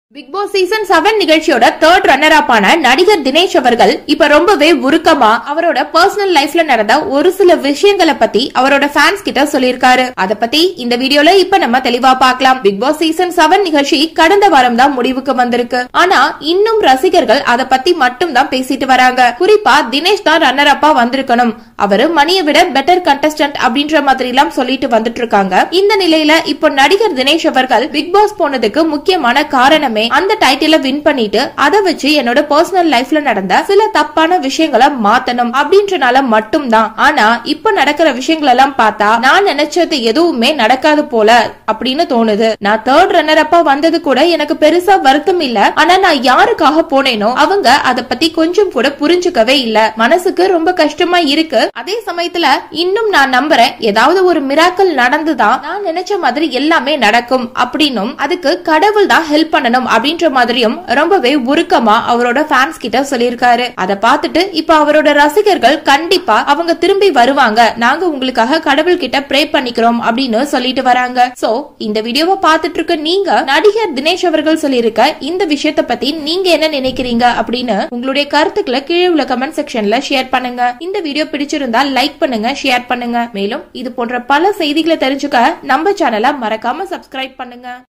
big Boss season seven நிகழ்ச்சியோட third runner up ஆன நடிகர் தினேஷ் அவர்கள் இப்ப ரொம்பவே உருக்கமா அவரோட பர்சனல் லைஃப்ல நடந்த ஒரு சில விஷயங்களை பத்தி அவரோட ஃபேன்ஸ் கிட்ட சொல்லியிருக்காரு அத பத்தி இந்த வீடியோல இப்ப நம்ம தெளிவா பார்க்கலாம் பிக் பாஸ் சீசன் செவன் நிகழ்ச்சி கடந்த வாரம் தான் முடிவுக்கு வந்திருக்கு ஆனா இன்னும் ரசிகர்கள் அத பத்தி மட்டும் தான் பேசிட்டு வராங்க குறிப்பா தினேஷ் தான் ரன்னர் அப்பா வந்திருக்கணும் அவரு மணியை விட பெட்டர் கண்டஸ்டன்ட் அப்படின்ற மாதிரி எல்லாம் சொல்லிட்டு வந்துட்டு இருக்காங்க இந்த நிலையில இப்போ நடிகர் தினேஷ் அவர்கள் பிக் பாஸ் போனதுக்கு முக்கியமான காரணமே அந்த டைட்டில வின் பண்ணிட்டு அதை வச்சு என்னோட பர்சனல் லைஃப்ல நடந்த சில தப்பான விஷயங்களை மாத்தணும் அப்படின்றனால மட்டும்தான் ஆனா இப்ப நடக்கிற விஷயங்கள் எல்லாம் பார்த்தா நான் நினைச்சது எதுவுமே நடக்காது போல அப்படின்னு தோணுது நான் தேர்ட் ரன்னர் அப்பா வந்தது கூட எனக்கு பெருசா வருத்தம் இல்ல ஆனா நான் யாருக்காக போனேனோ அவங்க அத பத்தி கொஞ்சம் கூட புரிஞ்சுக்கவே இல்ல மனசுக்கு ரொம்ப கஷ்டமா இருக்கு அதே சமயத்துல இன்னும் நான் நம்புறேன் ஏதாவது ஒரு மிராக்கல் நடந்துதான் நான் நினைச்ச மாதிரி எல்லாமே நடக்கும் அப்படின்னும் அதுக்கு கடவுள் தான் ஹெல்ப் பண்ணணும் அப்படின்ற மாதிரியும் ரொம்பவே உருக்கமா அவரோட ஃபேன்ஸ் கிட்ட சொல்லியிருக்காரு அத பார்த்துட்டு இப்ப அவரோட ரசிகர்கள் கண்டிப்பா அவங்க திரும்பி வருவாங்க நாங்க உங்களுக்காக கடவுள் கிட்ட ப்ரே பண்ணிக்கிறோம் அப்படின்னு சொல்லிட்டு வராங்க சோ இந்த வீடியோவை பார்த்துட்டு இருக்க நீங்க நடிகர் தினேஷ் அவர்கள் சொல்லியிருக்க இந்த விஷயத்த பத்தி நீங்க என்ன நினைக்கிறீங்க அப்படின்னு உங்களுடைய கருத்துக்களை கீழே உள்ள கமெண்ட் செக்ஷன்ல ஷேர் பண்ணுங்க இந்த வீடியோ பிடிச்சிருந்தா லைக் பண்ணுங்க ஷேர் பண்ணுங்க மேலும் இது போன்ற பல செய்திகளை தெரிஞ்சுக்க நம்ம சேனலை மறக்காம சப்ஸ்கிரைப் பண்ணுங்க